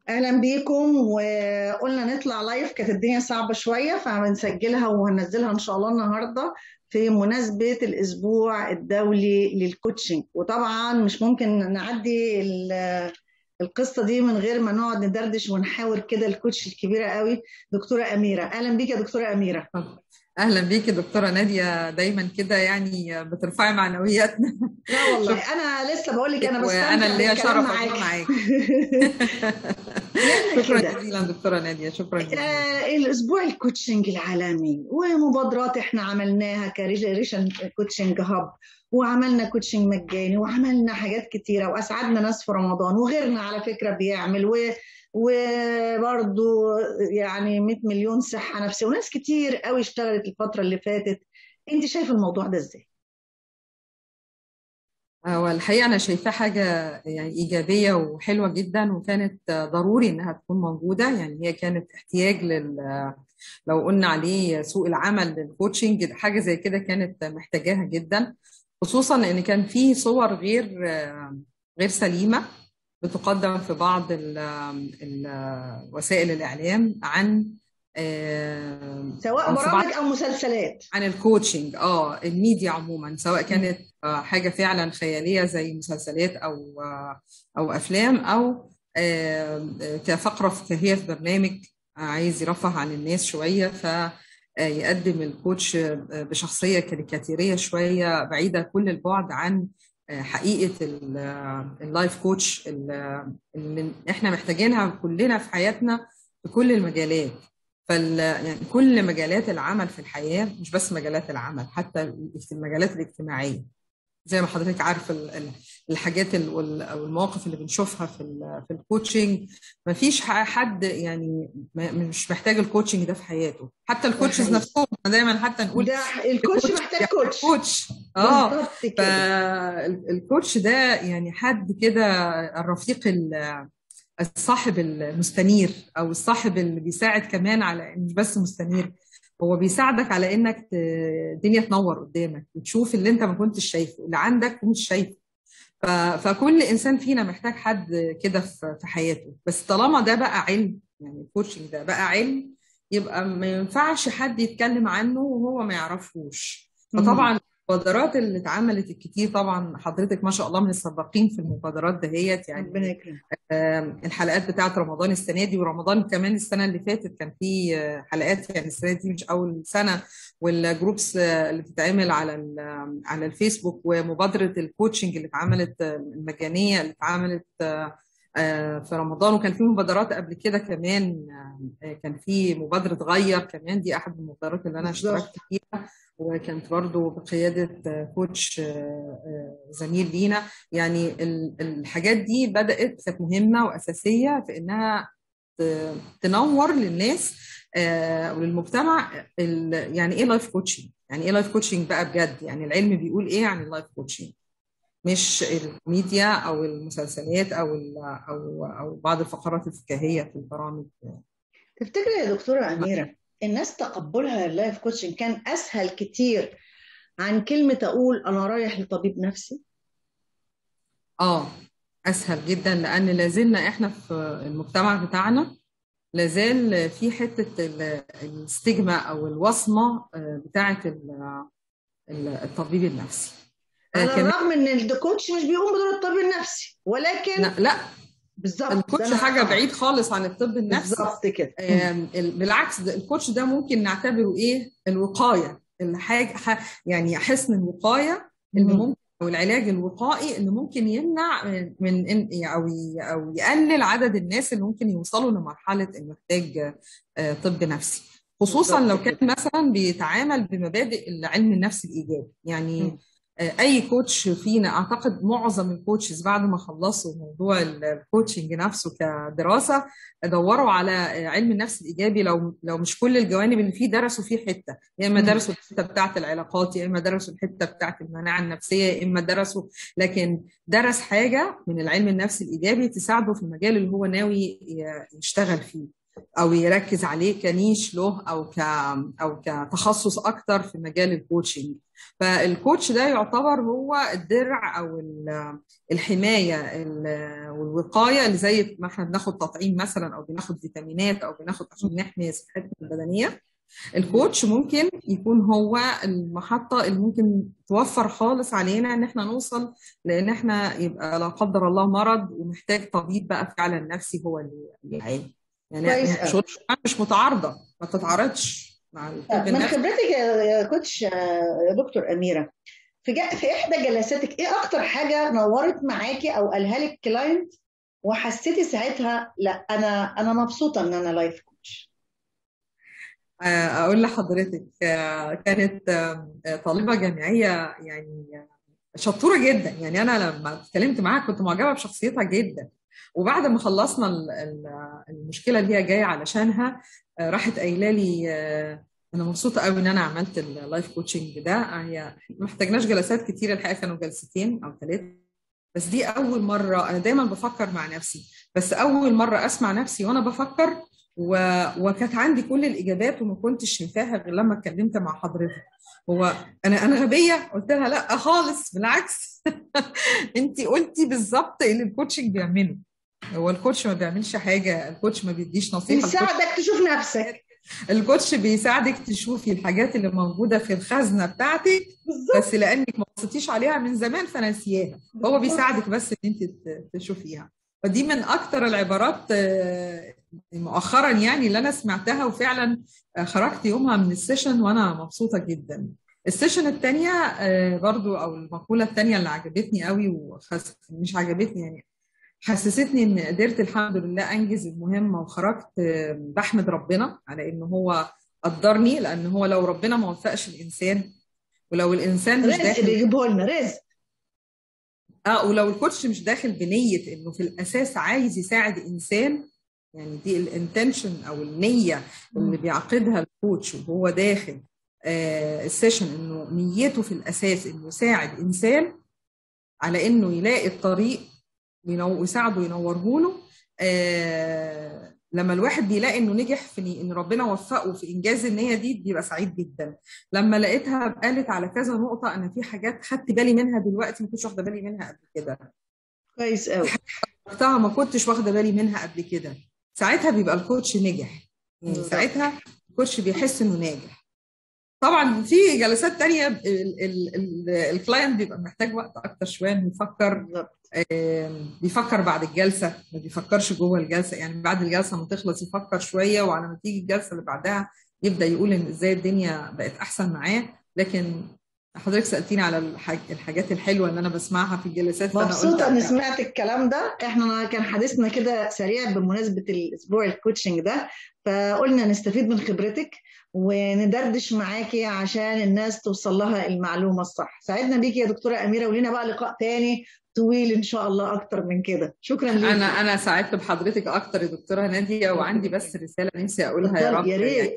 اهلا بيكم وقلنا نطلع لايف كانت الدنيا صعبه شويه فهنسجلها وهننزلها ان شاء الله النهارده في مناسبه الاسبوع الدولي للكوتشنج وطبعا مش ممكن نعدي ال- القصه دي من غير ما نقعد ندردش ونحاور كده الكوتش الكبيره قوي دكتوره اميره اهلا بيك يا دكتوره اميره اهلا بيكي دكتوره ناديه دايما كده يعني بترفعي معنوياتنا لا والله انا لسه بقول لك انا بستمتع وانا اللي هي بالكلام شرف معاك اكون معاك لأن شكرا كده جزيلا دكتوره ناديه شكرا جزيلا آه، الاسبوع الكوتشنج العالمي ومبادرات احنا عملناها كريشن كوتشنج هاب وعملنا كوتشنج مجاني وعملنا حاجات كتيره واسعدنا ناس في رمضان وغيرنا على فكره بيعمل و وبرضو يعني 100 مليون صحه نفسيه وناس كتير قوي اشتغلت الفتره اللي فاتت انت شايفه الموضوع ده ازاي؟ هو الحقيقه انا شايفاه حاجه يعني ايجابيه وحلوه جدا وكانت ضروري انها تكون موجوده يعني هي كانت احتياج لل لو قلنا عليه سوق العمل للكوتشنج حاجه زي كده كانت محتاجاها جدا خصوصا ان كان في صور غير غير سليمه بتقدم في بعض ال ال وسائل الاعلام عن آه، سواء او في بعض برامج او مسلسلات عن الكوتشنج اه الميديا عموما سواء كانت آه، حاجه فعلا خياليه زي مسلسلات او آه، او افلام او آه، آه، كفقره فكاهيه في برنامج عايز يرفه عن الناس شويه فيقدم الكوتش آه، بشخصيه كاريكاتيريه شويه بعيده كل البعد عن آه، حقيقه ال- آه، اللايف كوتش ال- اللي احنا محتاجينها كلنا في حياتنا في كل المجالات فال يعني كل مجالات العمل في الحياة مش بس مجالات العمل حتى في المجالات الاجتماعية زي ما حضرتك عارف ال- ال- الحاجات ال- وال- او المواقف اللي بنشوفها في ال- في الكوتشنج ما فيش ح- حد يعني ما- مش محتاج الكوتشنج ده في حياته حتى ده الكوتشز حقيقي نفسهم دايما حتى نقول ده الكوتش الكوتش محتاج يعني كوتش كوتش اه بالظبط كده فالكوتش ده يعني حد كده الرفيق ال- الصاحب المستنير او الصاحب اللي بيساعد كمان على مش بس مستنير هو بيساعدك على انك ت- الدنيا تنور قدامك وتشوف اللي انت ما كنتش شايفه اللي عندك ومش شايفه ف- فكل انسان فينا محتاج حد كده في في حياته بس طالما ده بقى علم يعني الكوتشنج ده بقى علم يبقى ما ينفعش حد يتكلم عنه وهو ما يعرفوش مم. فطبعا المبادرات اللي اتعملت الكتير طبعا حضرتك ما شاء الله من السباقين في المبادرات دهيت ربنا يعني يكرمك آم، الحلقات بتاعت رمضان السنه دي ورمضان كمان السنه اللي فاتت كان في آه، حلقات يعني السنه دي مش اول سنه والجروبس آه، اللي بتتعمل على ال- على الفيسبوك ومبادره الكوتشنج اللي اتعملت آه، المجانيه اللي اتعملت آه، آه، في رمضان وكان في مبادرات قبل كده كمان آه، كان في مبادره غير كمان دي احد المبادرات اللي انا بالظبط اشتركت فيها وكانت برضو بقياده آه، كوتش آه، آه، زميل لينا يعني ال- الحاجات دي بدأت كانت مهمة وأساسية في إنها ت- تنور للناس آه، وللمجتمع ال- يعني إيه لايف كوتشنج يعني إيه لايف كوتشنج بقى بجد يعني العلم بيقول إيه عن اللايف كوتشنج مش الميديا أو المسلسلات أو ال- أو أو بعض الفقرات الفكاهية في البرامج تفتكري يا دكتورة أميرة الناس تقبلها لللايف كوتشنج كان أسهل كتير عن كلمة أقول أنا رايح لطبيب نفسي آه أسهل جدا لأن لازلنا إحنا في المجتمع بتاعنا لازال في حتة ال- الستيجما أو الوصمة آه، بتاعة ال- ال- الطبيب النفسي آه، على كمان الرغم إن الكوتش مش بيقوم بدور الطبيب النفسي ولكن لا لا، بالظبط ده الكوتش أنا حاجة آه بعيد خالص عن الطب النفسي بالظبط كده مم. آم، ال- بالعكس ده الكوتش ده ممكن نعتبره إيه الوقاية الحاجة ح- يعني حصن الوقاية اللي مم. ممكن أو العلاج الوقائي اللي ممكن يمنع من من إن- أو ي- أو يقلل عدد الناس اللي ممكن يوصلوا لمرحلة إنه يحتاج آه، طب نفسي خصوصا بالظبط لو كده كان مثلا بيتعامل بمبادئ علم النفس الإيجابي يعني مم. آه، اي كوتش فينا اعتقد معظم الكوتشز بعد ما خلصوا موضوع ال- الكوتشنج نفسه كدراسه دوروا على آه، علم النفس الايجابي لو لو مش كل الجوانب اللي فيه درسوا فيه حته يا اما مم. درسوا الحته بتاعه العلاقات يا اما درسوا الحته بتاعه المناعه النفسيه يا اما درسوا لكن درس حاجه من العلم النفسي الايجابي تساعده في المجال اللي هو ناوي ي- يشتغل فيه او يركز عليه كنيش له او ك او كتخصص اكتر في مجال الكوتشنج فالكوتش ده يعتبر هو الدرع او الحمايه والوقايه اللي زي ما احنا بناخد تطعيم مثلا او بناخد فيتامينات او بناخد عشان نحمي صحتنا البدنيه الكوتش ممكن يكون هو المحطة اللي ممكن توفر خالص علينا ان احنا نوصل لان احنا يبقى لا قدر الله مرض ومحتاج طبيب بقى فعلا نفسي هو اللي يعالج يعني شغل مش متعارضة ما بتتعارضش مع من خبرتك يا كوتش يا دكتور أميرة في في إحدى جلساتك إيه أكتر حاجة نورت معاكي أو قالها لك كلاينت وحسيتي ساعتها لا أنا أنا مبسوطة إن أنا لايف كوتش اقول لحضرتك كانت طالبه جامعيه يعني شطوره جدا يعني انا لما اتكلمت معاها كنت معجبه بشخصيتها جدا وبعد ما خلصنا المشكله اللي هي جايه علشانها راحت قايله لي انا مبسوطه قوي ان انا عملت اللايف كوتشنج ده هي ما محتاجناش جلسات كتير الحقيقه كانوا جلستين او ثلاثه بس دي اول مره انا دايما بفكر مع نفسي بس اول مره اسمع نفسي وانا بفكر و... وكانت عندي كل الاجابات وما كنتش شايفاها غير لما اتكلمت مع حضرتك هو انا انا غبيه قلت لها لا خالص بالعكس انت قلتي بالظبط اللي الكوتشنج بيعمله هو الكوتش ما بيعملش حاجه الكوتش ما بيديش نصيحه بيساعدك تشوف نفسك الكوتش بيساعدك تشوفي الحاجات اللي موجوده في الخزنه بتاعتك بالزبط. بس لانك ما بصيتيش عليها من زمان فنسياها هو بيساعدك بس ان انت تشوفيها فدي من اكتر العبارات مؤخرا يعني اللي انا سمعتها وفعلا خرجت يومها من السيشن وانا مبسوطه جدا السيشن الثانيه برضو او المقوله الثانيه اللي عجبتني قوي وخس... مش عجبتني يعني حسستني ان قدرت الحمد لله انجز المهمه وخرجت بحمد ربنا على ان هو قدرني لان هو لو ربنا ما وفقش الانسان ولو الانسان مش داخل بيجيبه لنا رزق اه ولو الكوتش مش داخل بنيه انه في الاساس عايز يساعد انسان يعني دي الانتنشن او النيه اللي بيعقدها الكوتش وهو داخل آه السيشن انه نيته في الاساس انه يساعد انسان على انه يلاقي الطريق ويساعده ينوره له آه لما الواحد بيلاقي انه نجح في ان ربنا وفقه في انجاز النيه دي بيبقى سعيد جدا لما لقيتها قالت على كذا نقطه انا في حاجات خدت بالي منها دلوقتي ما كنتش واخده بالي منها قبل كده كويس قوي وقتها ما كنتش واخده بالي منها قبل كده ساعتها بيبقى الكوتش نجح يعني ساعتها الكوتش بيحس انه ناجح طبعا في جلسات تانية الكلاينت بيبقى محتاج وقت اكتر شويه انه يفكر بيفكر بعد الجلسه ما بيفكرش جوه الجلسه يعني بعد الجلسه ما تخلص يفكر شويه وعلى ما تيجي الجلسه اللي بعدها يبدا يقول ان ازاي الدنيا بقت احسن معاه لكن حضرتك سالتيني على الحاجات الحلوه اللي انا بسمعها في الجلسات مبسوطه اني سمعت الكلام ده احنا كان حديثنا كده سريع بمناسبه الاسبوع الكوتشنج ده فقلنا نستفيد من خبرتك وندردش معاكي عشان الناس توصل لها المعلومه الصح سعدنا بيكي يا دكتوره اميره ولينا بقى لقاء تاني طويل ان شاء الله اكتر من كده شكرا لك انا انا سعدت بحضرتك اكتر يا دكتوره ناديه وعندي بس رساله نفسي اقولها يا رب يا ريت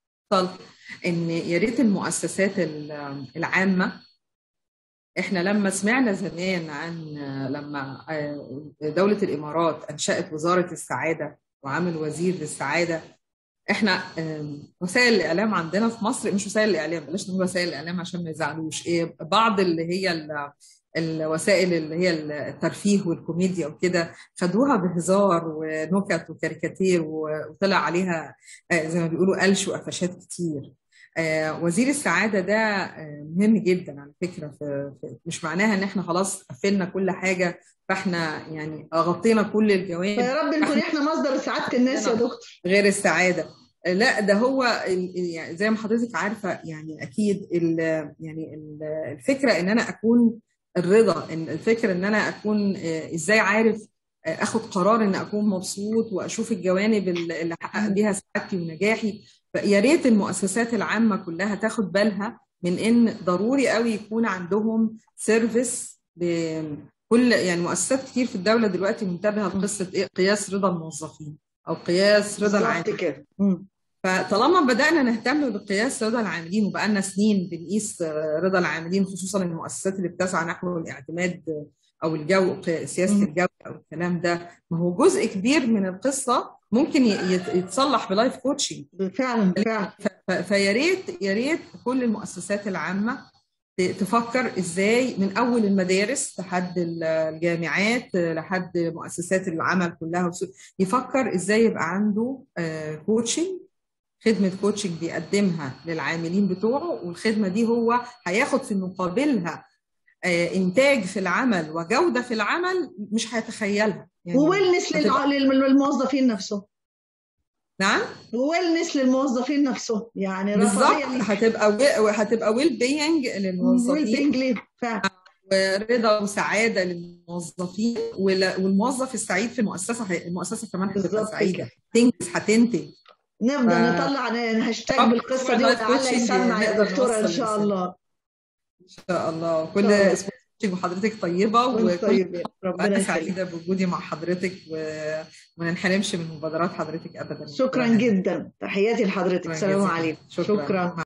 ان يا ريت المؤسسات العامه احنا لما سمعنا زمان عن لما دوله الامارات انشات وزاره السعاده وعمل وزير للسعاده احنا وسائل الاعلام عندنا في مصر مش وسائل الاعلام بلاش نقول وسائل الاعلام عشان ما يزعلوش ايه بعض اللي هي الوسائل اللي هي الترفيه والكوميديا وكده خدوها بهزار ونكت وكاريكاتير وطلع عليها زي ما بيقولوا قلش وقفشات كتير وزير السعاده ده مهم جدا على فكره في مش معناها ان احنا خلاص قفلنا كل حاجه فاحنا يعني غطينا كل الجوانب يا رب نكون احنا مصدر سعاده الناس يا دكتور غير السعاده لا ده هو يعني زي ما حضرتك عارفه يعني اكيد يعني الفكره ان انا اكون الرضا ان الفكره ان انا اكون ازاي عارف اخد قرار ان اكون مبسوط واشوف الجوانب اللي حقق بيها سعادتي ونجاحي فيا ريت المؤسسات العامه كلها تاخد بالها من ان ضروري قوي يكون عندهم سيرفيس بكل يعني مؤسسات كتير في الدوله دلوقتي منتبهه لقصه ايه قياس رضا الموظفين او قياس رضا العاملين كده فطالما بدانا نهتم بقياس رضا العاملين وبقالنا سنين بنقيس رضا العاملين خصوصا المؤسسات اللي بتسعى نحو الاعتماد او الجو سياسه الجو او الكلام ده ما هو جزء كبير من القصه ممكن يتصلح بلايف كوتشنج بالفعل بالفعل فيا ريت يا ريت كل المؤسسات العامه تفكر ازاي من اول المدارس لحد الجامعات لحد مؤسسات العمل كلها يفكر ازاي يبقى عنده كوتشنج خدمه كوتشنج بيقدمها للعاملين بتوعه والخدمه دي هو هياخد في مقابلها انتاج في العمل وجوده في العمل مش هيتخيلها يعني وويلنس للموظفين نفسه نعم ويلنس للموظفين نفسه يعني بالظبط هتبقى وي... هتبقى ويل بينج للموظفين ويل فعلا ورضا وسعاده للموظفين والموظف السعيد في المؤسسه المؤسسه كمان هتبقى سعيده تنجز هتنتج نفضل ف... نطلع هاشتاج بالقصه دي ولعل يسمع يا دكتوره ان شاء الله ان شاء الله كل اسبوع وحضرتك طيبه وكل انا سعيده بوجودي مع حضرتك وما ننحرمش من مبادرات حضرتك ابدا شكرا جدا تحياتي لحضرتك السلام عليكم شكرا, شكرا.